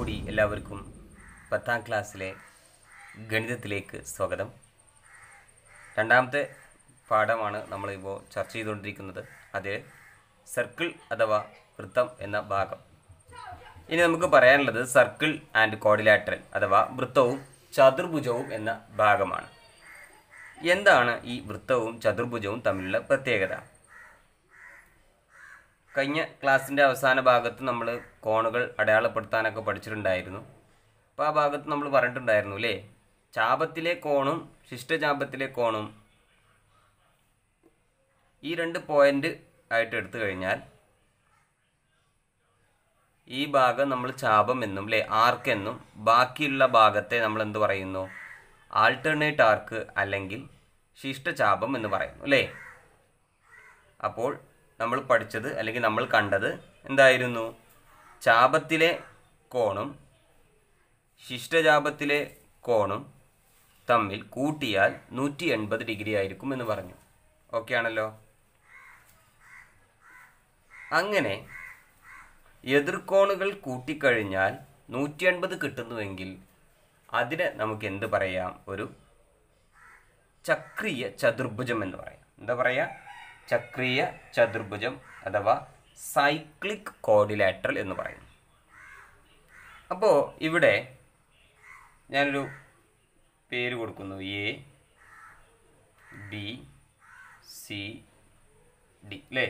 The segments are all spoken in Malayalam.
കൂടി എല്ലാവർക്കും പത്താം ക്ലാസ്സിലെ ഗണിതത്തിലേക്ക് സ്വാഗതം രണ്ടാമത്തെ പാഠമാണ് നമ്മളിപ്പോൾ ചർച്ച ചെയ്തുകൊണ്ടിരിക്കുന്നത് അത് സർക്കിൾ അഥവാ വൃത്തം എന്ന ഭാഗം ഇനി നമുക്ക് പറയാനുള്ളത് സർക്കിൾ ആൻഡ് കോഡിലാറ്ററൽ അഥവാ വൃത്തവും ചതുർഭുജവും എന്ന ഭാഗമാണ് എന്താണ് ഈ വൃത്തവും ചതുർഭുജവും തമ്മിലുള്ള പ്രത്യേകത കഴിഞ്ഞ ക്ലാസ്സിൻ്റെ അവസാന ഭാഗത്ത് നമ്മൾ കോണുകൾ അടയാളപ്പെടുത്താനൊക്കെ പഠിച്ചിട്ടുണ്ടായിരുന്നു അപ്പോൾ ആ ഭാഗത്ത് നമ്മൾ പറഞ്ഞിട്ടുണ്ടായിരുന്നു അല്ലേ ചാപത്തിലെ കോണും ശിഷ്ടചാപത്തിലെ കോണും ഈ രണ്ട് പോയിന്റ് ആയിട്ട് എടുത്തു കഴിഞ്ഞാൽ ഈ ഭാഗം നമ്മൾ ചാപം എന്നും അല്ലേ ആർക്ക് എന്നും ബാക്കിയുള്ള ഭാഗത്തെ നമ്മൾ എന്ത് പറയുന്നു ആൾട്ടർനേറ്റ് ആർക്ക് അല്ലെങ്കിൽ ശിഷ്ടചാപം എന്ന് പറയുന്നു അല്ലേ അപ്പോൾ നമ്മൾ പഠിച്ചത് അല്ലെങ്കിൽ നമ്മൾ കണ്ടത് എന്തായിരുന്നു ചാപത്തിലെ കോണും ശിഷ്ടചാപത്തിലെ കോണും തമ്മിൽ കൂട്ടിയാൽ നൂറ്റി എൺപത് ഡിഗ്രി ആയിരിക്കും എന്ന് പറഞ്ഞു ഓക്കെ ആണല്ലോ അങ്ങനെ എതിർക്കോണുകൾ കൂട്ടിക്കഴിഞ്ഞാൽ നൂറ്റി എൺപത് കിട്ടുന്നുവെങ്കിൽ അതിനെ നമുക്ക് എന്ത് പറയാം ഒരു ചക്രീയ ചതുർഭുജം എന്ന് പറയാം എന്താ പറയാ ചക്രീയ ചതുർഭുജം അഥവാ സൈക്ലിക് കോഡിലാറ്ററൽ എന്ന് പറയുന്നു അപ്പോൾ ഇവിടെ ഞാനൊരു പേര് കൊടുക്കുന്നു എ ബി സി ഡി അല്ലേ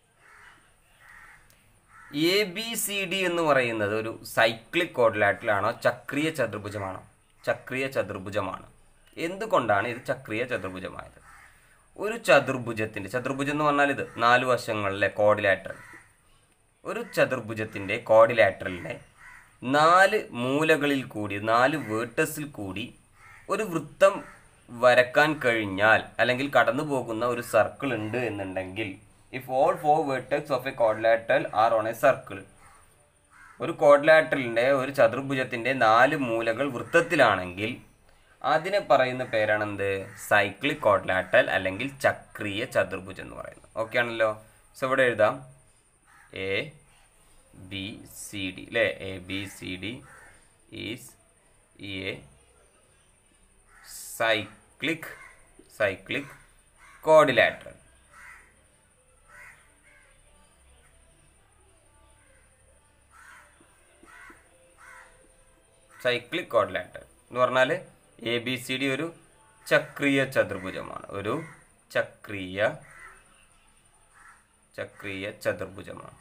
എ ബി സി ഡി എന്ന് പറയുന്നത് ഒരു സൈക്ലിക് കോഡിലാറ്ററിലാണോ ചക്രീയ ചതുർഭുജമാണോ ചക്രീയ ചതുർഭുജമാണ് എന്തുകൊണ്ടാണ് ഇത് ചക്രീയ ചതുർഭുജമായത് ഒരു ചതുർഭുജത്തിൻ്റെ ചതുർഭുജം എന്ന് പറഞ്ഞാൽ ഇത് നാല് വശങ്ങളിലെ കോഡിലാറ്ററൽ ഒരു ചതുർഭുജത്തിൻ്റെ കോഡിലാറ്ററലിനെ നാല് മൂലകളിൽ കൂടി നാല് വേർട്ടസിൽ കൂടി ഒരു വൃത്തം വരക്കാൻ കഴിഞ്ഞാൽ അല്ലെങ്കിൽ കടന്നു പോകുന്ന ഒരു സർക്കിൾ ഉണ്ട് എന്നുണ്ടെങ്കിൽ if all four vertex of a quadrilateral are on a circle ഒരു കോഡിലാറ്ററലിൻ്റെ ഒരു ചതുർഭുജത്തിൻ്റെ നാല് മൂലകൾ വൃത്തത്തിലാണെങ്കിൽ അതിനെ പറയുന്ന പേരാണെന്ത് സൈക്ലിക് കോഡിലാറ്ററൽ അല്ലെങ്കിൽ ചക്രീയ ചതുർഭുജം എന്ന് പറയുന്നത് ഓക്കെ ആണല്ലോ സോ ഇവിടെ എഴുതാം എ ബി സി ഡി അല്ലേ A B C D is a cyclic cyclic quadrilateral cyclic quadrilateral എന്ന് പറഞ്ഞാൽ എ ബി സി ഡി ഒരു ചക്രീയ ചതുർഭുജമാണ് ഒരു ചക്രീയ ചക്രീയ ചതുർഭുജമാണ്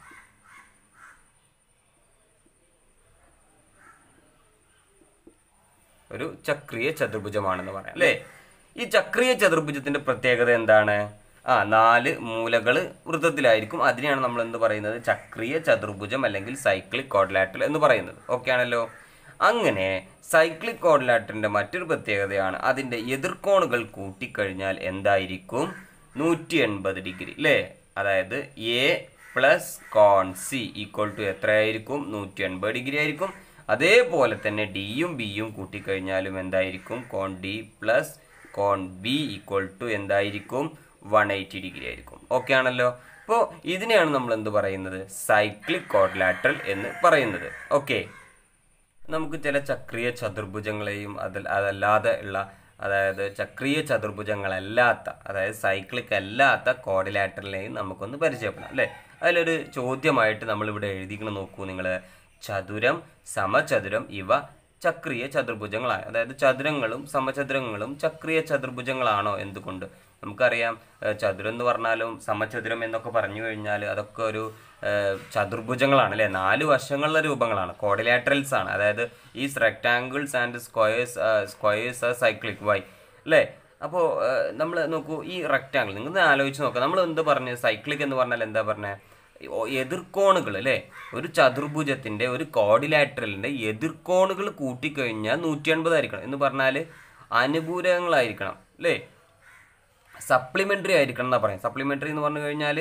ഒരു ചക്രീയ ചതുർഭുജമാണെന്ന് പറയാം അല്ലേ ഈ ചക്രീയ ചതുർഭുജത്തിന്റെ പ്രത്യേകത എന്താണ് ആ നാല് മൂലകൾ വൃത്തത്തിലായിരിക്കും അതിനെയാണ് നമ്മൾ എന്ത് പറയുന്നത് ചക്രീയ ചതുർഭുജം അല്ലെങ്കിൽ സൈക്ലിക് കോഡിലാറ്ററൽ എന്ന് പറയുന്നത് ഓക്കെ ആണല്ലോ അങ്ങനെ സൈക്ലിക് കോഡിലാറ്ററിന്റെ മറ്റൊരു പ്രത്യേകതയാണ് അതിന്റെ എതിർക്കോണുകൾ കൂട്ടിക്കഴിഞ്ഞാൽ എന്തായിരിക്കും നൂറ്റി എൺപത് ഡിഗ്രി അല്ലേ അതായത് എ പ്ലസ് കോൺ സി ഈക്വൽ ടു എത്രയായിരിക്കും നൂറ്റി എൺപത് ഡിഗ്രി ആയിരിക്കും അതേപോലെ തന്നെ ഡിയും ബിയും കൂട്ടിക്കഴിഞ്ഞാലും എന്തായിരിക്കും കോൺ ഡി പ്ലസ് കോൺ ബി ഈക്വൽ ടു എന്തായിരിക്കും വൺ എയ്റ്റി ഡിഗ്രി ആയിരിക്കും ഓക്കെ ആണല്ലോ അപ്പോൾ ഇതിനെയാണ് നമ്മൾ എന്ത് പറയുന്നത് സൈക്ലിക് കോഡിലാറ്ററൽ എന്ന് പറയുന്നത് ഓക്കെ നമുക്ക് ചില ചക്രീയ ചതുർഭുജങ്ങളെയും അതിൽ അതല്ലാതെ ഉള്ള അതായത് ചക്രീയ ചതുർഭുജങ്ങളല്ലാത്ത അതായത് സൈക്ലിക് അല്ലാത്ത കോഡിലാറ്ററിനെയും നമുക്കൊന്ന് പരിചയപ്പെടാം അല്ലേ അതിലൊരു ചോദ്യമായിട്ട് നമ്മളിവിടെ എഴുതിക്കണം നോക്കൂ നിങ്ങൾ ചതുരം സമചതുരം ഇവ ചക്രീയ ചതുർഭുജങ്ങളാണ് അതായത് ചതുരങ്ങളും സമചതുരങ്ങളും ചക്രീയ ചതുർഭുജങ്ങളാണോ എന്തുകൊണ്ട് നമുക്കറിയാം ഏഹ് ചതുരം എന്ന് പറഞ്ഞാലും സമചതുരം എന്നൊക്കെ പറഞ്ഞു കഴിഞ്ഞാൽ അതൊക്കെ ഒരു ഏഹ് ചതുർഭുജങ്ങളാണ് അല്ലേ നാല് വശങ്ങളുള്ള രൂപങ്ങളാണ് കോഡിലാറ്ററൽസ് ആണ് അതായത് ഈ rectangles and squares squares cyclic why അല്ലേ അപ്പോൾ നമ്മൾ നോക്കൂ ഈ റെക്ടാങ്കിൾ നിങ്ങൾ ആലോചിച്ച് നോക്കാം നമ്മൾ എന്ത് പറഞ്ഞു സൈക്ലിക് എന്ന് പറഞ്ഞാൽ എന്താ പറഞ്ഞത് എതിർക്കോണുകൾ അല്ലേ ഒരു ചതുർഭുജത്തിന്റെ ഒരു കോഡിലാറ്ററലിന്റെ എതിർക്കോണുകൾ കൂട്ടിക്കഴിഞ്ഞാൽ നൂറ്റി അൻപതായിരിക്കണം എന്ന് പറഞ്ഞാൽ അനുപൂരകങ്ങളായിരിക്കണം അല്ലേ സപ്ലിമെൻ്ററി ആയിരിക്കണം എന്നാ പറയാം സപ്ലിമെൻ്ററി എന്ന് പറഞ്ഞു കഴിഞ്ഞാൽ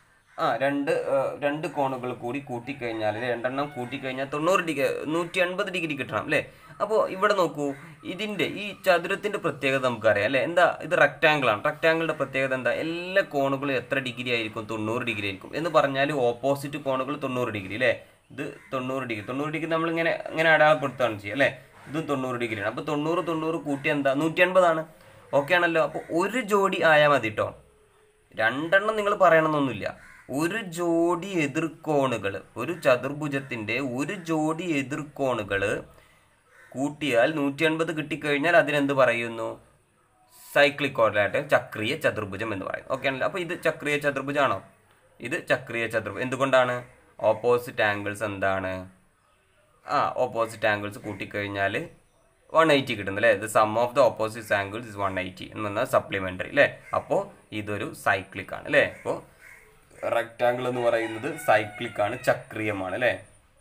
ആ രണ്ട് ആ, രണ്ട് കോണുകൾ കൂടി കൂട്ടിക്കഴിഞ്ഞാൽ രണ്ടെണ്ണം കൂട്ടിക്കഴിഞ്ഞാൽ തൊണ്ണൂറ് ഡിഗ്രി നൂറ്റി എൺപത് ഡിഗ്രി കിട്ടണം അല്ലേ അപ്പോൾ ഇവിടെ നോക്കൂ ഇതിൻ്റെ ഈ ചതുരത്തിൻ്റെ പ്രത്യേകത നമുക്കറിയാം അല്ലേ എന്താ ഇത് റെക്റ്റാങ്കിൾ ആണ് റെക്റ്റാങ്കിളിൻ്റെ പ്രത്യേകത എന്താ എല്ലാ കോണുകളും എത്ര ഡിഗ്രി ആയിരിക്കും തൊണ്ണൂറ് ഡിഗ്രി ആയിരിക്കും എന്ന് പറഞ്ഞാൽ ഓപ്പോസിറ്റ് കോണുകൾ തൊണ്ണൂറ് ഡിഗ്രി അല്ലേ ഇത് തൊണ്ണൂറ് ഡിഗ്രി തൊണ്ണൂറ് ഡിഗ്രി നമ്മൾ ഇങ്ങനെ ഇങ്ങനെ അടയാളപ്പെടുത്തുകയാണ് ചെയ്യുക അല്ലേ ഇത് തൊണ്ണൂറ് ഡിഗ്രിയാണ് അപ്പോൾ തൊണ്ണൂറ് തൊണ്ണൂറ് കൂട്ടി എന്താ നൂറ്റി അൻപതാണ് ഓക്കെ ആണല്ലോ അപ്പോൾ ഒരു ജോഡി ആയാൽ മതി കേട്ടോ രണ്ടെണ്ണം നിങ്ങൾ പറയണമെന്നൊന്നുമില്ല ഒരു ജോഡി എതിർക്കോണുകൾ ഒരു ചതുർഭുജത്തിൻ്റെ ഒരു ജോഡി എതിർക്കോണുകൾ കൂട്ടിയാൽ നൂറ്റി അൻപത് കിട്ടിക്കഴിഞ്ഞാൽ അതിനെന്ത് പറയുന്നു സൈക്ലിക് കോർഡിനേറ്റ് ചക്രീയ ചതുർഭുജം എന്ന് പറയുന്നു ഓക്കെ ആണല്ലോ അപ്പോൾ ഇത് ചക്രീയ ചതുർഭുജമാണോ ഇത് ചക്രീയ ചതുർഭുജം എന്തുകൊണ്ടാണ് ഓപ്പോസിറ്റ് ആംഗിൾസ് എന്താണ് ആ ഓപ്പോസിറ്റ് ആംഗിൾസ് കൂട്ടിക്കഴിഞ്ഞാൽ വൺ എയ്റ്റി കിട്ടുന്നു അല്ലേ ഇത് sum of the opposite angles is one eighty എന്ന് പറഞ്ഞാൽ സപ്ലിമെൻ്ററി അല്ലേ അപ്പോൾ ഇതൊരു സൈക്ലിക് ആണ് അല്ലേ അപ്പോൾ റെക്റ്റാങ്കിൾ എന്ന് പറയുന്നത് സൈക്ലിക് ആണ് ചക്രീയമാണ് അല്ലേ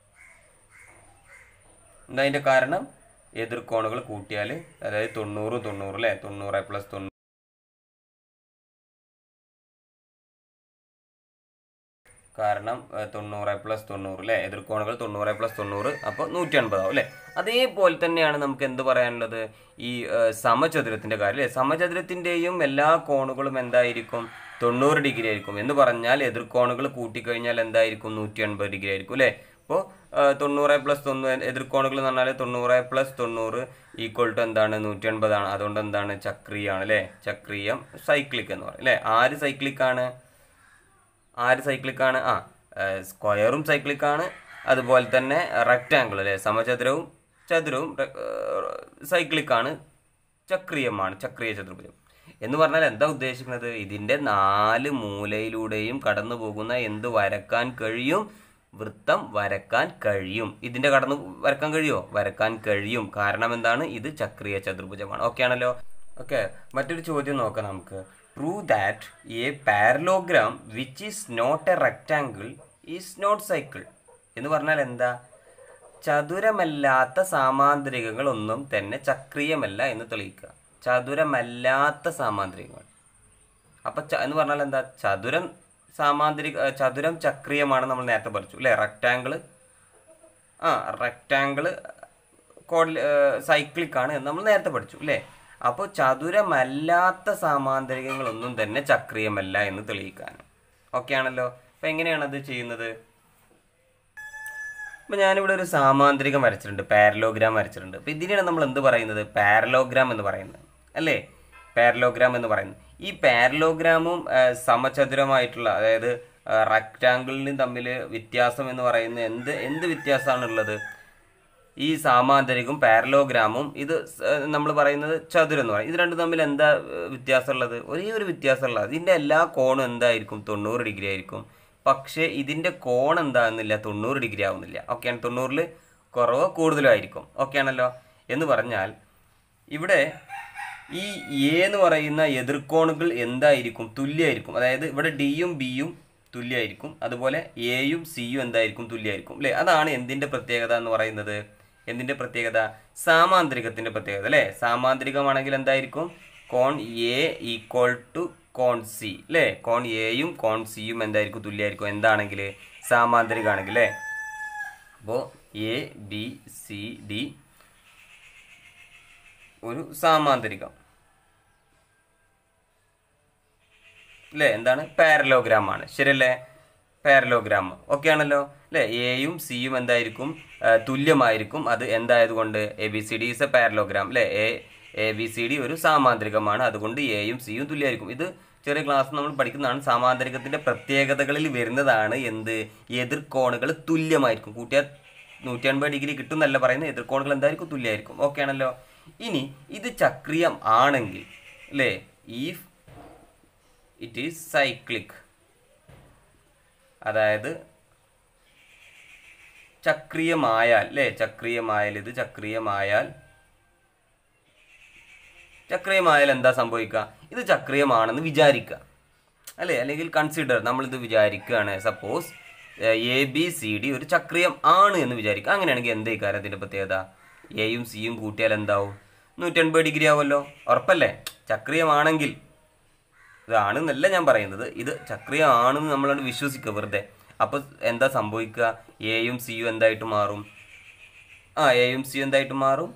എന്താ അതിൻ്റെ കാരണം എതിർക്കോണുകൾ കൂട്ടിയാൽ അതായത് തൊണ്ണൂറ് തൊണ്ണൂറ് അല്ലേ തൊണ്ണൂറ് പ്ലസ് തൊണ്ണൂറ് കാരണം ഏഹ്, തൊണ്ണൂറ് പ്ലസ് തൊണ്ണൂറ് അല്ലേ എതിർക്കോണുകൾ തൊണ്ണൂറ് പ്ലസ് തൊണ്ണൂറ് അപ്പോൾ നൂറ്റി അൻപതാവും അല്ലേ അതേപോലെ തന്നെയാണ് നമുക്ക് എന്ത് പറയാനുള്ളത് ഈ ഏഹ്, സമചതുരത്തിന്റെ കാര്യം അല്ലേ സമചതുരത്തിന്റെയും എല്ലാ കോണുകളും എന്തായിരിക്കും തൊണ്ണൂറ് ഡിഗ്രി ആയിരിക്കും എന്ന് പറഞ്ഞാൽ എതിർക്കോണുകൾ കൂട്ടിക്കഴിഞ്ഞാൽ എന്തായിരിക്കും നൂറ്റി അൻപത് ഡിഗ്രി ആയിരിക്കും അല്ലേ അപ്പോൾ തൊണ്ണൂറ് പ്ലസ് തൊണ്ണൂറ് എതിർക്കോണുകൾ എന്ന് പറഞ്ഞാൽ തൊണ്ണൂറ് പ്ലസ് തൊണ്ണൂറ് ഈക്വൽ ടു എന്താണ് നൂറ്റി അൻപതാണ് അതുകൊണ്ട് എന്താണ് ചക്രീയാണ് അല്ലേ ചക്രീയം സൈക്ലിക് എന്ന് പറയും അല്ലേ ആര് സൈക്ലിക് ആണ് ആര് സൈക്ലിക്കാണ് ആ സ്ക്വയറും സൈക്ലിക്കാണ് അതുപോലെ തന്നെ റെക്റ്റാങ്കിൾ അല്ലേ സമചതുരവും ചതുരവും സൈക്ലിക്കാണ് ചക്രീയമാണ് ചക്രീയ ചതുർഭുജം എന്ന് പറഞ്ഞാൽ എന്താ ഉദ്ദേശിക്കുന്നത് ഇതിൻ്റെ നാല് മൂലയിലൂടെയും കടന്നു പോകുന്ന എന്ത് വരക്കാൻ കഴിയും വൃത്തം വരക്കാൻ കഴിയും ഇതിൻ്റെ കടന്നു വരക്കാൻ കഴിയുമോ വരക്കാൻ കഴിയും കാരണം എന്താണ് ഇത് ചക്രീയ ചതുർഭുജമാണ് ഓക്കെ ആണല്ലോ ഓക്കെ മറ്റൊരു ചോദ്യം നോക്കാം നമുക്ക് prove that a parallelogram which is not a rectangle is not cycle എന്ന് പറഞ്ഞാൽ എന്താ ചതുരമല്ലാത്ത സാമാന്തരികങ്ങൾ ഒന്നും തന്നെ ചക്രീയമല്ല എന്ന് തെളിയിക്കുക ചതുരമല്ലാത്ത സാമാന്തരികങ്ങൾ അപ്പൊ ച- എന്ന് പറഞ്ഞാൽ എന്താ ചതുരം സാമാന്തരിക ഏ, ചതുരം ചക്രീയമാണ് നമ്മൾ നേരത്തെ പഠിച്ചു അല്ലേ റെക്റ്റാങ്കിള് ആ റെക്റ്റാങ്കിള് കോഡിൽ സൈക്ലിക് ആണ് എന്ന് നമ്മൾ നേരത്തെ പഠിച്ചു അല്ലേ അപ്പോൾ ചതുരമല്ലാത്ത സാമാന്തരികങ്ങളൊന്നും തന്നെ ചക്രീയമല്ല എന്ന് തെളിയിക്കാൻ ഓക്കെ ആണല്ലോ അപ്പം എങ്ങനെയാണ് അത് ചെയ്യുന്നത് അപ്പം ഞാനിവിടെ ഒരു സാമാന്തരികം വരച്ചിട്ടുണ്ട് പാരലോഗ്രാം വരച്ചിട്ടുണ്ട് അപ്പം ഇതിനെയാണ് നമ്മൾ എന്ത് പറയുന്നത് പാരലോഗ്രാം എന്ന് പറയുന്നത് അല്ലേ പാരലോഗ്രാം എന്ന് പറയുന്നത് ഈ പാരലോഗ്രാമും ആ, സമചതുരമായിട്ടുള്ള അതായത് റെക്റ്റാങ്കിളിനും തമ്മിൽ വ്യത്യാസം എന്ന് പറയുന്നത് എന്ത് എന്ത് വ്യത്യാസമാണുള്ളത് ഈ സാമാന്തരികവും പാരലോഗ്രാമും ഇത് നമ്മൾ പറയുന്നത് ചതുരം എന്ന് പറയും ഇത് രണ്ടും തമ്മിൽ എന്താ ഏഹ്, വ്യത്യാസമുള്ളത് ഒരേ ഒരു വ്യത്യാസമുള്ളത് ഇതിൻ്റെ എല്ലാ കോണും എന്തായിരിക്കും തൊണ്ണൂറ് ഡിഗ്രി ആയിരിക്കും പക്ഷേ ഇതിൻ്റെ കോൺ എന്താകുന്നില്ല തൊണ്ണൂറ് ഡിഗ്രി ആവുന്നില്ല ഓക്കെയാണ് തൊണ്ണൂറിൽ കുറവോ കൂടുതലോ ആയിരിക്കും ഓക്കെ ആണല്ലോ എന്ന് പറഞ്ഞാൽ ഇവിടെ ഈ എ എന്ന് പറയുന്ന എതിർക്കോണുകൾ എന്തായിരിക്കും തുല്യമായിരിക്കും അതായത് ഇവിടെ ഡിയും ബിയും തുല്യമായിരിക്കും അതുപോലെ എയും സിയും എന്തായിരിക്കും തുല്യമായിരിക്കും അല്ലേ അതാണ് എന്തിന്റെ പ്രത്യേകത എന്ന് പറയുന്നത് എന്തിന്റെ പ്രത്യേകത സാമാന്തരികത്തിന്റെ പ്രത്യേകത അല്ലേ സാമാന്തരികമാണെങ്കിൽ എന്തായിരിക്കും കോൺ എ ഈക്വൽ ടു കോൺ സി അല്ലേ കോൺ എയും കോൺ സിയും എന്തായിരിക്കും തുല്യമായിരിക്കും എന്താണെങ്കിൽ സാമാന്തരികമാണെങ്കിൽ അല്ലേ അപ്പോൾ എ ബി സി ഡി ഒരു സാമാന്തരികം അല്ലേ എന്താണ് പാരലോഗ്രാം ആണ് ശരിയല്ലേ പാരലോഗ്രാം ഓക്കെ ആണല്ലോ അല്ലേ എയും സിയും എന്തായിരിക്കും ആ, തുല്യമായിരിക്കും അത് എന്തായതുകൊണ്ട് A B C D is a parallelogram അല്ലേ A A B C D ഒരു സാമാന്തരികമാണ് അതുകൊണ്ട് എയും സിയും തുല്യമായിരിക്കും ഇത് ചെറിയ ക്ലാസ് നമ്മൾ പഠിക്കുന്നതാണ് സാമാന്തരികത്തിന്റെ പ്രത്യേകതകളിൽ വരുന്നതാണ് എന്ത് എതിർക്കോണുകൾ തുല്യമായിരിക്കും കൂട്ടിയാൽ നൂറ്റി അൻപത് ഡിഗ്രി കിട്ടും എന്നല്ല പറയുന്നത് എതിർക്കോണുകൾ എന്തായിരിക്കും തുല്യമായിരിക്കും ഓക്കെ ആണല്ലോ ഇനി ഇത് ചക്രീയം ആണെങ്കിൽ അല്ലേ ഈ ഇറ്റ് ഈസ് സൈക്ലിക് അതായത് ചക്രീയമായാൽ അല്ലേ ചക്രീയമായാൽ ഇത് ചക്രീയമായാൽ ചക്രീയമായാൽ എന്താ സംഭവിക്കുക ഇത് ചക്രീയമാണെന്ന് വിചാരിക്കുക അല്ലേ അല്ലെങ്കിൽ കൺസിഡർ നമ്മളിത് വിചാരിക്കുകയാണ് suppose A B C D ഒരു ചക്രീയം ആണ് എന്ന് വിചാരിക്കുക അങ്ങനെയാണെങ്കിൽ എന്ത് കാര്യം അതിൻ്റെ പ്രത്യേകത എയും സിയും കൂട്ടിയാൽ എന്താവും നൂറ്റൻപത് ഡിഗ്രി ആവുമല്ലോ ഉറപ്പല്ലേ ചക്രീയമാണെങ്കിൽ ഇതാണെന്നല്ല ഞാൻ പറയുന്നത് ഇത് ചക്രീയമാണെന്ന് നമ്മളോട് വിശ്വസിക്കുക വെറുതെ അപ്പോൾ എന്താ സംഭവിക്കുക എയും സിയും എന്തായിട്ട് മാറും ആ എയും സിയും എന്തായിട്ട് മാറും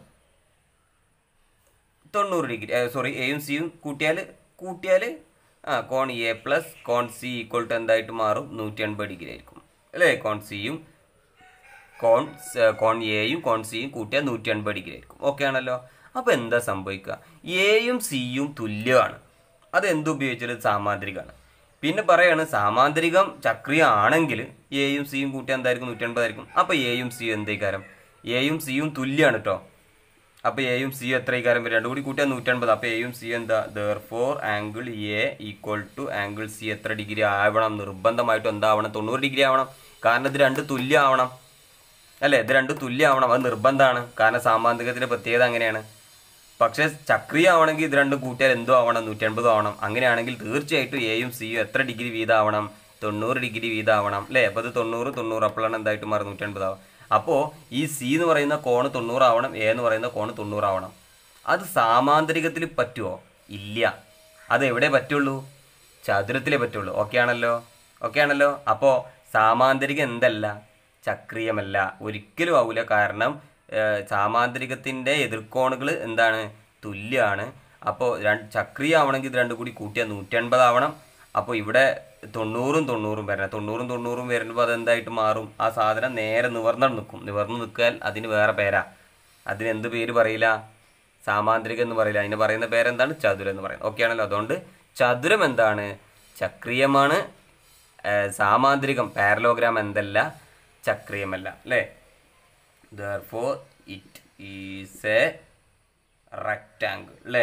തൊണ്ണൂറ് ഡിഗ്രി സോറി എയും സിയും കൂട്ടിയാൽ കൂട്ടിയാൽ ആ കോൺ എ പ്ലസ് കോൺ സി ഈക്വൽ ടു എന്തായിട്ട് മാറും നൂറ്റി എൺപത് ഡിഗ്രി ആയിരിക്കും അല്ലേ കോൺ സിയും കോൺ സ- കോൺ എയും കോൺ സിയും കൂട്ടിയാൽ നൂറ്റി എൺപത് ഡിഗ്രി ആയിരിക്കും ഓക്കെ ആണല്ലോ അപ്പോൾ എന്താ സംഭവിക്കുക എയും സിയും തുല്യമാണ് അത് എന്തുപയോഗിച്ചാലും സാമാന്ത്രികമാണ് പിന്നെ പറയാണ് സാമാന്ത്രികം ചക്രീയ ആണെങ്കിൽ എയും സിയും കൂട്ടിയാൽ എന്തായിരിക്കും നൂറ്റി എൺപതായിരിക്കും അപ്പോൾ എയും സിയും എന്തേക്കാരം എയും സിയും തുല്യമാണ് കേട്ടോ അപ്പോൾ എയും സിയും എത്ര ഇക്കാരം വരും രണ്ടും കൂടി കൂട്ടിയാൽ നൂറ്റൻപത് അപ്പോൾ എയും സി എന്താ therefore angle A equal to angle C എത്ര ഡിഗ്രി ആവണം നിർബന്ധമായിട്ടും എന്താവണം തൊണ്ണൂറ് ഡിഗ്രി ആവണം കാരണം ഇത് രണ്ട് തുല്യം ആവണം അല്ലേ ഇത് രണ്ട് തുല്യം ആവണം അത് നിർബന്ധമാണ് കാരണം സാമാന്ത്രികത്തിന്റെ പ്രത്യേകത അങ്ങനെയാണ് പക്ഷേ ചക്രീയ ആവണമെങ്കിൽ ഇത് രണ്ടും കൂട്ടിയാൽ എന്തോ ആവണം നൂറ്റൻപതോ ആവണം അങ്ങനെയാണെങ്കിൽ തീർച്ചയായിട്ടും എയും സിയും എത്ര ഡിഗ്രി വീതമാവണം തൊണ്ണൂറ് ഡിഗ്രി വീതമാവണം അല്ലേ അപ്പോൾ ഇത് തൊണ്ണൂറ് തൊണ്ണൂറ് അപ്പോഴാണ് എന്തായിട്ട് മാറി നൂറ്റൻപതാവും അപ്പോൾ ഈ സി എന്ന് പറയുന്ന കോണ് തൊണ്ണൂറാവണം എ എന്ന് പറയുന്ന കോണ് തൊണ്ണൂറാവണം അത് സാമാന്തരികത്തിൽ പറ്റുമോ ഇല്ല അത് എവിടെ പറ്റുള്ളൂ ചതുരത്തിലേ പറ്റുള്ളൂ ഓക്കെ ആണല്ലോ ഓക്കെ ആണല്ലോ അപ്പോൾ സാമാന്തരികം എന്തല്ല ചക്രീയമല്ല ഒരിക്കലും ആവില്ല കാരണം ഏഹ്, സാമാന്തരികത്തിൻ്റെ എതിർക്കോണുകൾ എന്താണ് തുല്യമാണ് അപ്പോൾ രണ്ട് ചക്രീയ ആവണമെങ്കിൽ ഇത് രണ്ടും കൂടി കൂട്ടിയാൽ നൂറ്റൻപതാവണം അപ്പോൾ ഇവിടെ തൊണ്ണൂറും തൊണ്ണൂറും വരണം തൊണ്ണൂറും തൊണ്ണൂറും വരുമ്പോൾ അതെന്തായിട്ട് മാറും ആ സാധനം നേരെ നിവർന്നു നിൽക്കും നിവർന്നു നിൽക്കാൻ അതിന് വേറെ പേരാ അതിന് എന്ത് പേര് പറയില്ല സാമാന്തരികം എന്ന് പറയില്ല അതിന് പറയുന്ന പേരെന്താണ് ചതുരം എന്ന് പറയുന്നത് ഓക്കെ ആണല്ലോ അതുകൊണ്ട് ചതുരം എന്താണ് ചക്രീയമാണ് ഏഹ് സാമാന്തരികം പാരലോഗ്രാം എന്തല്ല ചക്രീയമല്ല അല്ലേ therefore it is a rectangle അല്ലേ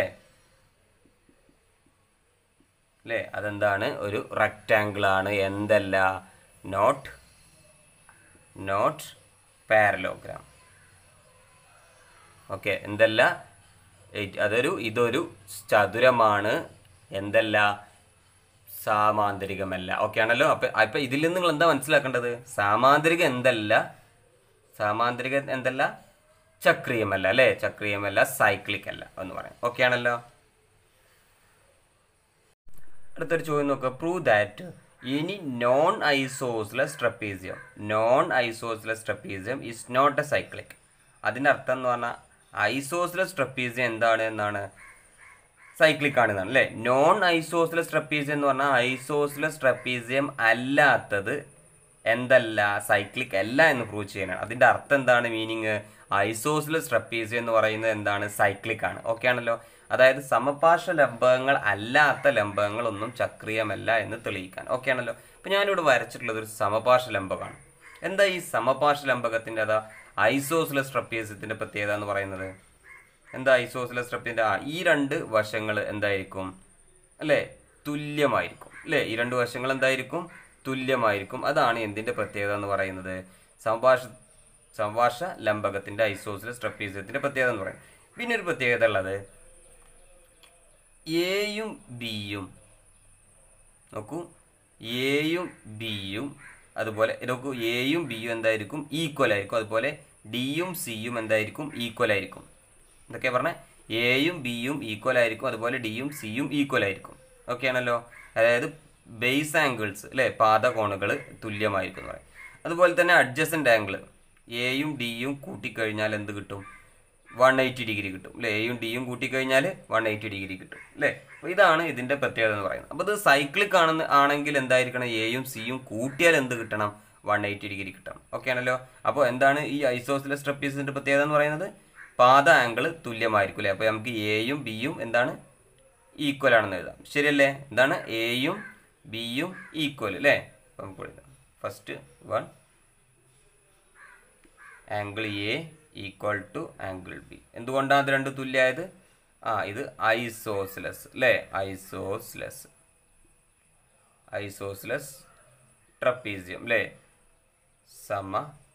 അല്ലേ അതെന്താണ് ഒരു റെക്റ്റാങ്കിൾ ആണ് എന്തല്ല നോട്ട് നോട്ട് പാരലോഗ്രാം ഓക്കെ എന്തല്ല എയ്റ്റ് അതൊരു ഇതൊരു ചതുരമാണ് എന്തല്ല സാമാന്തരികമല്ല ഓക്കെ ആണല്ലോ അപ്പൊ അപ്പൊ ഇതിൽ നിന്ന് നിങ്ങൾ എന്താ മനസ്സിലാക്കേണ്ടത് സാമാന്തരികം എന്തല്ല സാമാന്തരിക എന്തല്ല ചക്രീയമല്ല അല്ലേ ചക്രീയമല്ല സൈക്ലിക് അല്ല എന്ന് പറയാം ഓക്കെ ആണല്ലോ അടുത്തൊരു ചോദ്യം നോക്കുക പ്രൂവ് ദാറ്റ് ഇനി non isosceles trapezium non isosceles trapezium is not a cyclic അതിൻ്റെ അർത്ഥം എന്ന് പറഞ്ഞാൽ ഐസോസ്ലെസ് ട്രപ്പീസിയം എന്താണ് എന്നാണ് സൈക്ലിക് ആണ് എന്നാണ് അല്ലേ നോൺ ഐസോസ്ലെസ് ട്രപ്പീസിയം എന്ന് പറഞ്ഞാൽ ഐസോസ്ലെസ് ട്രപ്പീസിയം അല്ലാത്തത് എന്തല്ല സൈക്ലിക് അല്ല എന്ന് പ്രൂവ് ചെയ്യാനാണ് അതിന്റെ അർത്ഥം എന്താണ് മീനിങ് ഐസോസ്ലെസ് ട്രപ്പീസിയം എന്ന് പറയുന്നത് എന്താണ് സൈക്ലിക് ആണ് ഓക്കെ ആണല്ലോ അതായത് സമപാർശ്വ ലംബകങ്ങൾ അല്ലാത്ത ലംബകങ്ങളൊന്നും ചക്രീയമല്ല എന്ന് തെളിയിക്കാൻ ഓക്കെ ആണല്ലോ ഇപ്പൊ ഞാനിവിടെ വരച്ചിട്ടുള്ളത് ഒരു സമപാർശ്വ ലംബകമാണ് എന്താ ഈ സമപാർശ്വ ലംബകത്തിന്റെ അതാ ഐസോസ്ലെസ് ട്രപ്പീസിയത്തിന്റെ പ്രത്യേകത എന്ന് പറയുന്നത് എന്താ ഐസോസിലസ് സ്ട്രെപ്പിന്റെ ആ ഈ രണ്ട് വശങ്ങൾ എന്തായിരിക്കും അല്ലേ തുല്യമായിരിക്കും അല്ലേ ഈ രണ്ട് വശങ്ങൾ എന്തായിരിക്കും തുല്യമായിരിക്കും അതാണ് എന്തിന്റെ പ്രത്യേകത എന്ന് പറയുന്നത് സംഭാഷ സംഭാഷ ലംബകത്തിന്റെ ഐസോസിലസ് ട്രപ്പീസിയത്തിന്റെ പ്രത്യേകത എന്ന് പറയും പിന്നെ ഒരു പ്രത്യേകത ഉള്ളത് എയും ബിയും നോക്കൂ എയും ബിയും അതുപോലെ നോക്കൂ എയും ബിയും എന്തായിരിക്കും ഈക്വൽ ആയിരിക്കും അതുപോലെ ഡിയും സിയും എന്തായിരിക്കും ഈക്വൽ ആയിരിക്കും എന്തൊക്കെയാ പറഞ്ഞേ എയും ബിയും ഈക്വൽ ആയിരിക്കും അതുപോലെ ഡിയും സിയും ഈക്വൽ ആയിരിക്കും ഓക്കെ ആണല്ലോ അതായത് ബേസ് ആംഗിൾസ് അല്ലേ പാദകോണുകൾ തുല്യമായിരിക്കും എന്ന് പറയും അതുപോലെ തന്നെ അഡ്ജസ്റ്റന്റ് ആംഗിൾ എയും ഡിയും കൂട്ടിക്കഴിഞ്ഞാൽ എന്ത് കിട്ടും വൺ എയ്റ്റി ഡിഗ്രി കിട്ടും അല്ലേ എയും ഡിയും കൂട്ടിക്കഴിഞ്ഞാൽ വൺ എയ്റ്റി ഡിഗ്രി കിട്ടും അല്ലേ അപ്പോൾ ഇതാണ് ഇതിന്റെ പ്രത്യേകത എന്ന് പറയുന്നത് അപ്പോൾ ഇത് സൈക്ലിക് ആണെന്ന് ആണെങ്കിൽ എന്തായിരിക്കണം എയും സിയും കൂട്ടിയാൽ എന്ത് കിട്ടണം വൺ എയ്റ്റി ഡിഗ്രി കിട്ടണം ഓക്കെ ആണല്ലോ അപ്പോൾ എന്താണ് ഈ ഐസോസിലസ് ട്രപ്പീസിന്റെ പ്രത്യേകത എന്ന് പറയുന്നത് പാത ആംഗിൾ തുല്യമായിരിക്കും അല്ലേ അപ്പോൾ നമുക്ക് എയും ബിയും എന്താണ് ഈക്വൽ ആണെന്ന് എഴുതാം ശരിയല്ലേ എന്താണ് എയും ബിയും ഈക്വൽ അല്ലേ അപ്പോൾ നമുക്ക് എഴുതാം first one angle A equal to angle B എന്തുകൊണ്ടാണ് അത് രണ്ട് തുല്യമായത് ആ ഇത് ഐസോസ്ലെസ് അല്ലേ ഐസോസ്ലെസ് ഐസോസ്ലെസ് ട്രപ്പീസിയം അല്ലേ സമ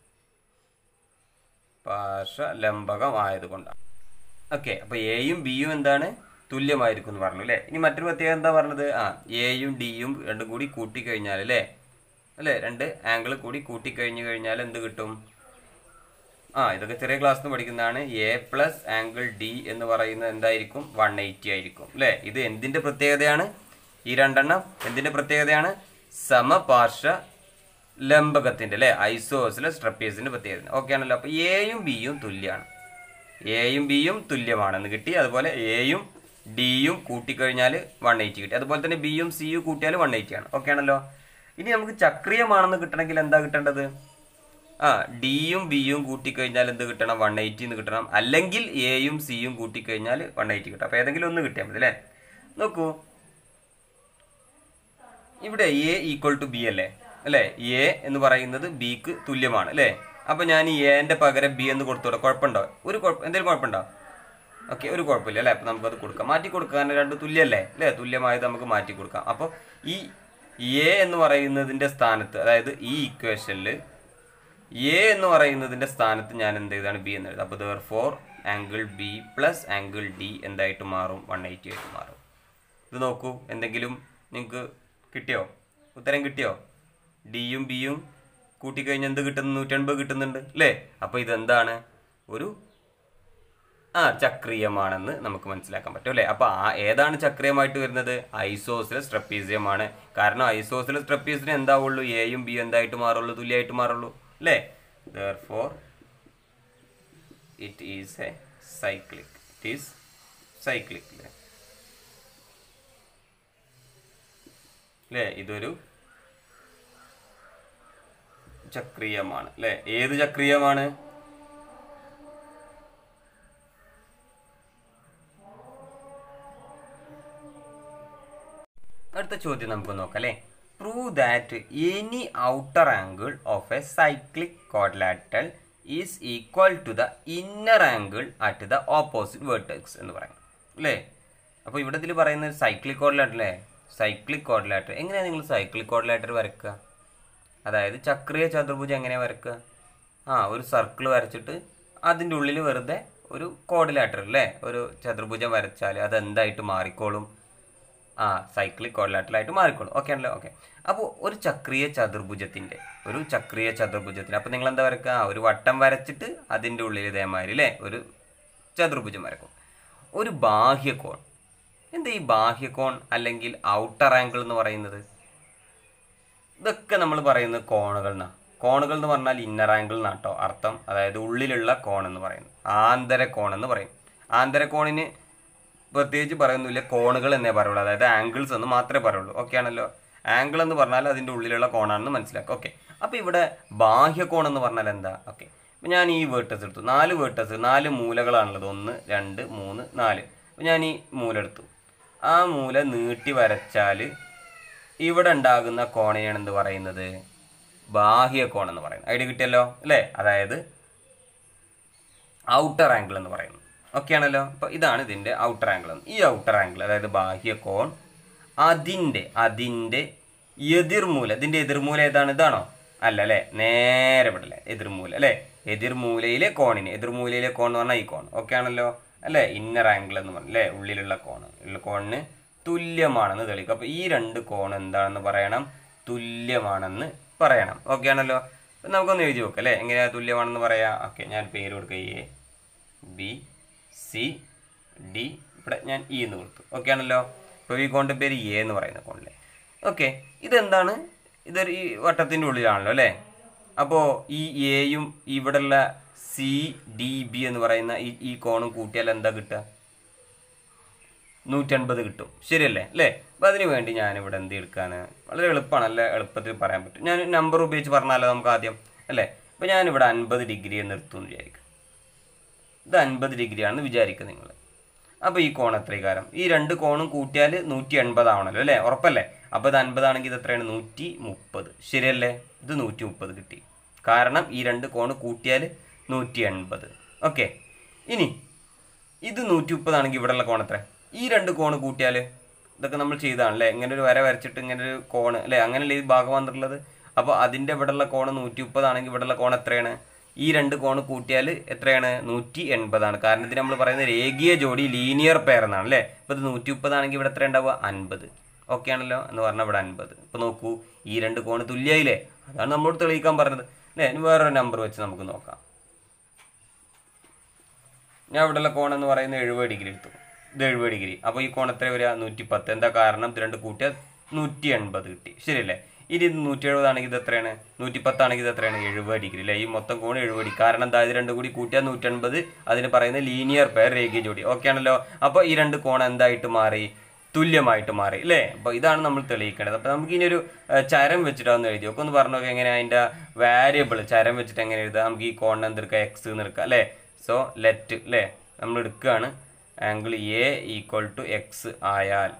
പാർശ്വ ലംബകം ആയതുകൊണ്ടാണ് ഓക്കെ അപ്പൊ എയും ബിയും എന്താണ് തുല്യമായിരിക്കും എന്ന് പറഞ്ഞു അല്ലേ ഇനി മറ്റൊരു പ്രത്യേകത എന്താ പറഞ്ഞത് ആ എയും ഡിയും രണ്ടും കൂടി കൂട്ടിക്കഴിഞ്ഞാൽ അല്ലേ അല്ലേ രണ്ട് ആംഗിൾ കൂടി കൂട്ടിക്കഴിഞ്ഞു കഴിഞ്ഞാൽ എന്ത് കിട്ടും ആ ഇതൊക്കെ ചെറിയ ക്ലാസ്സിൽ നിന്ന് പഠിക്കുന്നതാണ് എ പ്ലസ് ആംഗിൾ ഡി എന്ന് പറയുന്നത് എന്തായിരിക്കും വൺ എയ്റ്റി ആയിരിക്കും അല്ലേ ഇത് എന്തിന്റെ പ്രത്യേകതയാണ് ഈ രണ്ടെണ്ണം എന്തിന്റെ പ്രത്യേകതയാണ് സമപാർശ്വ ലംബകത്തിന്റെ അല്ലെ ഐസോസിലെ ട്രപ്പീസിന്റെ പ്രത്യേകത ഓക്കെ ആണല്ലോ അപ്പൊ എയും ബിയും തുല്യമാണ് എയും ബിയും തുല്യമാണെന്ന് കിട്ടി അതുപോലെ എയും ഡിയും കൂട്ടിക്കഴിഞ്ഞാൽ വൺ എയ്റ്റി കിട്ടി അതുപോലെ തന്നെ ബിയും സിയും കൂട്ടിയാൽ വൺ എയ്റ്റി ആണ് ഓക്കെ ആണല്ലോ ഇനി നമുക്ക് ചക്രീയമാണെന്ന് കിട്ടണമെങ്കിൽ എന്താ കിട്ടേണ്ടത് ആ ഡിയും ബിയും കൂട്ടിക്കഴിഞ്ഞാൽ എന്ത് കിട്ടണം വൺ എയ്റ്റി എന്ന് കിട്ടണം അല്ലെങ്കിൽ എയും സിയും കൂട്ടിക്കഴിഞ്ഞാൽ വൺ എയ്റ്റി കിട്ടും അപ്പോൾ ഏതെങ്കിലും ഒന്ന് കിട്ടിയാൽ മതി അല്ലേ നോക്കൂ ഇവിടെ എ ഈക്വൽ ടു ബി അല്ലേ അല്ലേ എ എന്ന് പറയുന്നത് ബിക്ക് തുല്യമാണ് അല്ലേ അപ്പൊ ഞാൻ ഈ എന്റെ പകരം ബി എന്ന് കൊടുത്തോടെ കുഴപ്പമുണ്ടോ ഒരു കുഴപ്പം എന്തെങ്കിലും കുഴപ്പമുണ്ടോ ഓക്കെ ഒരു കുഴപ്പമില്ല അല്ലേ അപ്പൊ നമുക്കത് കൊടുക്കാം മാറ്റി കൊടുക്കാൻ രണ്ട് തുല്യല്ലേ അല്ലേ തുല്യമായത് നമുക്ക് മാറ്റി കൊടുക്കാം അപ്പോൾ ഈ എ എന്ന് പറയുന്നതിന്റെ സ്ഥാനത്ത് അതായത് ഈ ഇക്വേഷനിൽ എ എന്ന് പറയുന്നതിന്റെ സ്ഥാനത്ത് ഞാൻ എന്ത് ചെയ്താണ് ബി എന്ന് എഴുതാം അപ്പോൾ therefore angle B plus angle D എന്തായിട്ട് മാറും വൺ എയ്റ്റി ആയിട്ട് മാറും ഇത് നോക്കൂ എന്തെങ്കിലും നിങ്ങൾക്ക് കിട്ടിയോ ഉത്തരം കിട്ടിയോ ഡിയും ബിയും കൂട്ടിക്കഴിഞ്ഞാൽ എന്ത് കിട്ടുന്നു നൂറ്റൻപത് കിട്ടുന്നുണ്ട് അല്ലേ അപ്പോൾ ഇതെന്താണ് ഒരു ആ ചക്രീയമാണെന്ന് നമുക്ക് മനസ്സിലാക്കാൻ പറ്റും അല്ലേ അപ്പോൾ ആ ഏതാണ് ചക്രീയമായിട്ട് വരുന്നത് ഐസോസിലസ് ട്രപ്പീസിയമാണ് കാരണം ഐസോസിലസ് ട്രപ്പീസിന് എന്താവുള്ളൂ എയും ബിയും എന്തായിട്ട് മാറുള്ളൂ തുല്യമായിട്ട് മാറുള്ളൂ അല്ലേ for it is a cyclic it is cyclic അല്ലേ അല്ലേ ഇതൊരു ചക്രീയമാണ് അല്ലേ ഏത് ചക്രീയമാണ് അടുത്ത ചോദ്യം നമുക്ക് നോക്കാം അല്ലേ prove that any outer angle of a cyclic quadrilateral is equal to the inner angle at the opposite vertex എന്ന് പറയും അല്ലേ അപ്പോൾ ഇവിടെ ഇതിൽ പറയുന്നത് സൈക്ലിക് കോഡ്ലാറ്റർ അല്ലേ സൈക്ലിക് കോഡ്ലാറ്റർ എങ്ങനെയാണ് നിങ്ങൾ സൈക്ലിക് കോഡ്ലാറ്റർ വരയ്ക്കുക അതായത് ചക്രീയ ചതുർഭുജം എങ്ങനെയാണ് വരയ്ക്കുക ആ ഒരു സർക്കിൾ വരച്ചിട്ട് അതിൻ്റെ ഉള്ളിൽ വെറുതെ ഒരു കോഡിലാറ്റർ അല്ലേ ഒരു ചതുർഭുജം വരച്ചാൽ അത് എന്തായിട്ട് മാറിക്കോളും ആ സൈക്ലിക് കോഡിലാറ്ററായിട്ട് മാറിക്കോളും ഓക്കെ ആണല്ലോ ഓക്കെ അപ്പോൾ ഒരു ചക്രീയ ചതുർഭുജത്തിൻ്റെ ഒരു ചക്രീയ ചതുർഭുജത്തിന് അപ്പോൾ നിങ്ങൾ എന്താ വരയ്ക്കുക ആ, ഒരു വട്ടം വരച്ചിട്ട് അതിൻ്റെ ഉള്ളിൽ ഇതേമാതിരി അല്ലേ ഒരു ചതുർഭുജം വരക്കും ഒരു ബാഹ്യകോൺ എന്താ ഈ ബാഹ്യകോൺ അല്ലെങ്കിൽ ഔട്ടർ ആംഗിൾ എന്ന് പറയുന്നത് ഇതൊക്കെ നമ്മൾ പറയുന്നത് കോണുകൾ എന്നാ കോണുകൾ എന്ന് പറഞ്ഞാൽ ഇന്നർ ആംഗിൾ എന്നാട്ടോ അർത്ഥം അതായത് ഉള്ളിലുള്ള കോൺ എന്ന് പറയുന്നത് ആന്തര കോൺ എന്ന് പറയും ആന്തര കോണിന് പ്രത്യേകിച്ച് പറയുന്നില്ല കോണുകൾ എന്നേ പറയുള്ളൂ അതായത് ആംഗിൾസ് എന്ന് മാത്രമേ പറയുള്ളൂ ഓക്കെ ആണല്ലോ ആംഗിൾ എന്ന് പറഞ്ഞാൽ അതിൻ്റെ ഉള്ളിലുള്ള കോണാണെന്ന് മനസ്സിലാക്കുക ഓക്കെ അപ്പോൾ ഇവിടെ ബാഹ്യ കോൺ എന്ന് പറഞ്ഞാൽ എന്താ ഓക്കെ അപ്പോൾ ഞാൻ ഈ വേർട്ടസ് എടുത്തു നാല് വേർട്ടസ് നാല് മൂലകളാണുള്ളത് ഒന്ന് രണ്ട് മൂന്ന് നാല് അപ്പോൾ ഞാൻ ഈ മൂല എടുത്തു ആ മൂല നീട്ടി വരച്ചാൽ ഇവിടെ ഉണ്ടാകുന്ന കോണയാണ് എന്ത് പറയുന്നത് ബാഹ്യ കോൺ എന്ന് പറയുന്നത് ഐഡിയ കിട്ടിയല്ലോ അല്ലേ അതായത് ഔട്ടർ ആംഗിൾ എന്ന് പറയുന്നത് ഓക്കെ ആണല്ലോ അപ്പോൾ ഇതാണ് ഇതിൻ്റെ ഔട്ടർ ആംഗിൾ ഈ ഔട്ടർ ആംഗിൾ അതായത് ബാഹ്യ കോൺ അതിൻ്റെ അതിൻ്റെ എതിർമൂല ഇതിൻ്റെ എതിർമൂല ഏതാണ് ഇതാണോ അല്ല അല്ലേ നേരെ ഇവിടെ അല്ലേ എതിർമൂല അല്ലേ എതിർമൂലയിലെ കോണിന് എതിർമൂലയിലെ കോൺ എന്ന് പറഞ്ഞാൽ ഈ കോൺ ഓക്കെ ആണല്ലോ അല്ലേ ഇന്നർ ആംഗിൾ എന്ന് പറഞ്ഞാൽ അല്ലേ ഉള്ളിലുള്ള കോൺ ഉള്ള കോണിന് തുല്യമാണെന്ന് തെളിയിക്കും അപ്പോൾ ഈ രണ്ട് കോൺ എന്താണെന്ന് പറയണം തുല്യമാണെന്ന് പറയണം ഓക്കെ ആണല്ലോ അപ്പം നമുക്കൊന്ന് എഴുതി നോക്കാം അല്ലേ എങ്ങനെയാണ് തുല്യമാണെന്ന് പറയാം ഓക്കെ ഞാൻ പേര് കൊടുക്കുക എ ബി സി ഡി ഇവിടെ ഞാൻ ഇ എന്ന് കൊടുത്തു ഓക്കെ ആണല്ലോ അപ്പോൾ ഈ കോണിൻ്റെ പേര് എ എന്ന് പറയുന്ന കോണിലെ ഓക്കെ ഇതെന്താണ് ഇതൊരു ഈ വട്ടത്തിൻ്റെ ഉള്ളിലാണല്ലോ അല്ലേ അപ്പോൾ ഈ എയും ഇവിടെയുള്ള സി ഡി ബി എന്ന് പറയുന്ന ഈ ഈ കോണും കൂട്ടിയാൽ എന്താ കിട്ടുക നൂറ്റൻപത് കിട്ടും ശരിയല്ലേ അല്ലേ അപ്പം അതിന് വേണ്ടി ഞാനിവിടെ എന്ത് എടുക്കാണ് വളരെ എളുപ്പമാണ് നല്ല എളുപ്പത്തിൽ പറയാൻ പറ്റും ഞാൻ നമ്പർ ഉപയോഗിച്ച് പറഞ്ഞാലോ നമുക്ക് ആദ്യം അല്ലേ അപ്പം ഞാനിവിടെ അൻപത് ഡിഗ്രി എന്ന് എടുത്തു എന്ന് വിചാരിക്കും ഇത് അൻപത് ഡിഗ്രി ആണെന്ന് വിചാരിക്കുക നിങ്ങൾ അപ്പോൾ ഈ കോൺ എത്ര കാരം ഈ രണ്ട് കോണും കൂട്ടിയാൽ നൂറ്റി എൺപതാവണല്ലോ അല്ലേ ഉറപ്പല്ലേ അപ്പോൾ ഇത് അൻപതാണെങ്കിൽ ഇത് എത്രയാണ് നൂറ്റി മുപ്പത് ശരിയല്ലേ ഇത് നൂറ്റി മുപ്പത് കിട്ടി കാരണം ഈ രണ്ട് കോണ് കൂട്ടിയാൽ നൂറ്റി എൺപത് ഓക്കെ ഇനി ഇത് നൂറ്റി മുപ്പതാണെങ്കിൽ ഇവിടെയുള്ള കോൺ എത്ര ഈ രണ്ട് കോണ് കൂട്ടിയാൽ ഇതൊക്കെ നമ്മൾ ചെയ്തതാണല്ലേ ഇങ്ങനെ ഒരു വര വരച്ചിട്ട് ഇങ്ങനെ ഒരു കോണ് അല്ലേ അങ്ങനെയല്ലേ ഈ ഭാഗം വന്നിട്ടുള്ളത് അപ്പോൾ അതിൻ്റെ ഇവിടെയുള്ള കോണ് നൂറ്റി മുപ്പതാണെങ്കിൽ ഇവിടെയുള്ള കോൺ എത്രയാണ് ഈ രണ്ട് കോണ് കൂട്ടിയാൽ എത്രയാണ് നൂറ്റി എൺപതാണ് കാരണം ഇതിന് നമ്മൾ പറയുന്നത് രേഖീയ ജോഡി ലീനിയർ പെയർ എന്നാണ് അല്ലേ അപ്പോൾ ഇത് നൂറ്റി മുപ്പതാണെങ്കിൽ ഇവിടെ എത്ര ഉണ്ടാവുക അൻപത് ഓക്കെ ആണല്ലോ എന്ന് പറഞ്ഞാൽ ഇവിടെ അൻപത് ഇപ്പോൾ നോക്കൂ ഈ രണ്ട് കോണ് തുല്യമായില്ലേ അതാണ് നമ്മളോട് തെളിയിക്കാൻ പറഞ്ഞത് അല്ലേ ഇനി വേറൊരു നമ്പർ വെച്ച് നമുക്ക് നോക്കാം ഞാൻ ഇവിടെയുള്ള കോൺ എന്ന് പറയുന്നത് എഴുപത് ഡിഗ്രി എടുത്തു ഇത് എഴുപത് ഡിഗ്രി അപ്പോൾ ഈ കോൺ എത്ര വരിക നൂറ്റി പത്ത് എന്താ കാരണം ഇത് രണ്ട് കൂട്ടിയാൽ നൂറ്റി എൺപത് കിട്ടി ശരിയല്ലേ ഇനി ഇത് നൂറ്റി എഴുപതാണെങ്കിൽ ഇത് എത്രയാണ് നൂറ്റി പത്താണെങ്കിൽ ഇത് എത്രയാണ് എഴുപത് ഡിഗ്രി അല്ലേ ഈ മൊത്തം കോൺ എഴുപത് ഡിഗ്രി കാരണം എന്താ ഇത് രണ്ടും കൂടി കൂട്ടിയാൽ നൂറ്റൻപത് അതിന് പറയുന്നത് ലീനിയർ പെയർ രേഖീയ ജോഡി ഓക്കെ ആണല്ലോ അപ്പോൾ ഈ രണ്ട് കോൺ എന്തായിട്ട് മാറി തുല്യമായിട്ട് മാറി അല്ലേ അപ്പോൾ ഇതാണ് നമ്മൾ തെളിയിക്കേണ്ടത് അപ്പോൾ നമുക്ക് ഇനി ഒരു ഏഹ്, ചരം വെച്ചിട്ടാന്ന് എഴുതി നോക്കാം ഒന്ന് പറഞ്ഞു നോക്കാം എങ്ങനെ അതിൻ്റെ വാരിയബിൾ ചരം വെച്ചിട്ട് എങ്ങനെ എഴുതാം നമുക്ക് ഈ കോണിനെ എന്തെടുക്കാം എക്സ് എന്ന് എടുക്കാം അല്ലേ സോ ലെറ്റ് അല്ലേ നമ്മൾ എടുക്കുകയാണ് angle A equal to X ആയാൽ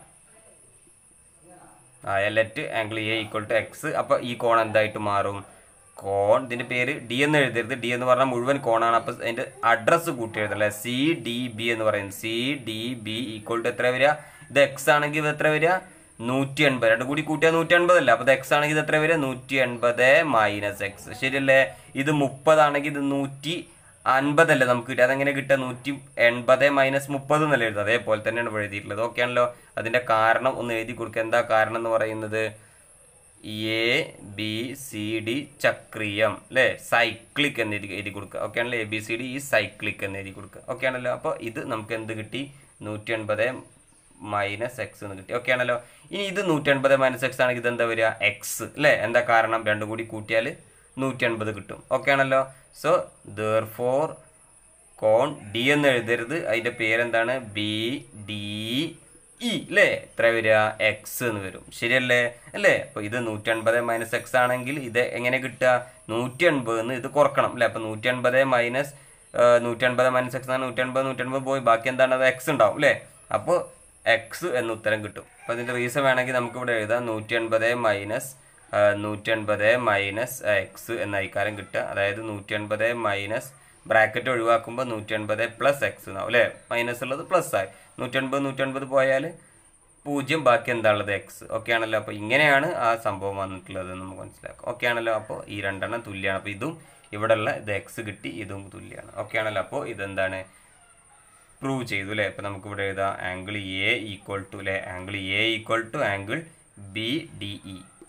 ആയാൽ let angle A equal to X അപ്പോൾ ഈ കോൺ എന്തായിട്ട് മാറും കോൺ ഇതിന്റെ പേര് ഡി എന്ന് എഴുതരുത് ഡി എന്ന് പറഞ്ഞാൽ മുഴുവൻ കോണാണ് അപ്പോൾ അതിന്റെ അഡ്രസ്സ് കൂട്ടി എഴുതല്ലേ സി ഡി ബി എന്ന് പറയുന്നത് C D B equal to എത്ര വരിക ഇത് എക്സ് ആണെങ്കിൽ ഇത് എത്ര വരിക നൂറ്റി എൺപത് രണ്ടും കൂടി കൂട്ടിയാൽ നൂറ്റി എൺപതല്ല അപ്പോൾ ഇത് എക്സ് ആണെങ്കിൽ ഇത് എത്ര വരിക നൂറ്റി എൺപത് മൈനസ് എക്സ് ശരിയല്ലേ ഇത് മുപ്പതാണെങ്കിൽ ഇത് നൂറ്റി അൻപതല്ലേ നമുക്ക് കിട്ടുക അതെങ്ങനെ കിട്ടുക നൂറ്റി എൺപത് മൈനസ് മുപ്പത് എന്നല്ലേ എഴുതുക അതേപോലെ തന്നെയാണ് ഇവിടെ എഴുതിയിട്ടുള്ളത് ഓക്കെ ആണല്ലോ അതിന്റെ കാരണം ഒന്ന് എഴുതി കൊടുക്കുക എന്താ കാരണം എന്ന് പറയുന്നത് എ ബി സി ഡി ചക്രീയം അല്ലേ സൈക്ലിക് എന്ന് എഴുതി എഴുതി കൊടുക്കുക ഓക്കെ ആണല്ലോ എ ബി സി ഡി ഈ സൈക്ലിക് എന്ന് എഴുതി കൊടുക്കുക ഓക്കെ ആണല്ലോ അപ്പോൾ ഇത് നമുക്ക് എന്ത് കിട്ടി നൂറ്റി എൺപത് മൈനസ് എക്സ് എന്ന് കിട്ടി ഓക്കെ ആണല്ലോ ഇനി ഇത് നൂറ്റി എൺപത് മൈനസ് എക്സ് ആണെങ്കിൽ ഇത് എന്താ വരിക എക്സ് അല്ലേ എന്താ കാരണം രണ്ടും കൂടി കൂട്ടിയാൽ നൂറ്റി എൺപത് കിട്ടും ഓക്കെ ആണല്ലോ സോ ദർ ഫോർ കോൺ ഡി എന്ന് എഴുതരുത് അതിന്റെ പേരെന്താണ് ബി ഡി ഇ അല്ലേ എത്ര വരിക എക്സ് എന്ന് വരും ശരിയല്ലേ അല്ലേ അപ്പൊ ഇത് നൂറ്റി എൺപത് മൈനസ് എക്സ് ആണെങ്കിൽ ഇത് എങ്ങനെ കിട്ടുക നൂറ്റി എൺപത് ഇത് കുറക്കണം അല്ലേ അപ്പൊ നൂറ്റി എൺപത് മൈനസ് നൂറ്റി എൺപത് മൈനസ് എക്സ് ആണ് നൂറ്റി എൺപത് നൂറ്റി എൺപത് പോയി ബാക്കി എന്താണ് അത് എക്സ് ഉണ്ടാവും അല്ലേ അപ്പോൾ എക്സ് എന്ന ഉത്തരം കിട്ടും അപ്പൊ അതിന്റെ റീസൺ വേണമെങ്കിൽ നമുക്ക് ഇവിടെ എഴുതാം നൂറ്റി എൺപത് മൈനസ് നൂറ്റി എൺപത് മൈനസ് എക്സ് എന്ന അയക്കാരം കിട്ടുക അതായത് നൂറ്റി എൺപത് മൈനസ് ബ്രാക്കറ്റ് ഒഴിവാക്കുമ്പോൾ നൂറ്റി എൺപത് പ്ലസ് എക്സ് എന്നാവും അല്ലേ മൈനസ് ഉള്ളത് പ്ലസ് ആയി നൂറ്റി എൺപത് നൂറ്റി എൺപത് പോയാൽ പൂജ്യം ബാക്കി എന്താ ഉള്ളത് എക്സ് ഓക്കെ ആണല്ലോ അപ്പോൾ ഇങ്ങനെയാണ് ആ സംഭവം വന്നിട്ടുള്ളത് എന്ന് നമുക്ക് മനസ്സിലാക്കാം ഓക്കെ ആണല്ലോ അപ്പോൾ ഈ രണ്ടെണ്ണം തുല്യമാണ് അപ്പോൾ ഇതും ഇവിടെയുള്ള ഇത് എക്സ് കിട്ടി ഇതും തുല്യമാണ് ഓക്കെ ആണല്ലോ അപ്പോൾ ഇതെന്താണ് പ്രൂവ് ചെയ്തു അല്ലേ ഇപ്പം നമുക്ക് ഇവിടെ എഴുതാം ആംഗിൾ എ ഈക്വൽ ടു അല്ലേ angle A equal to angle B D E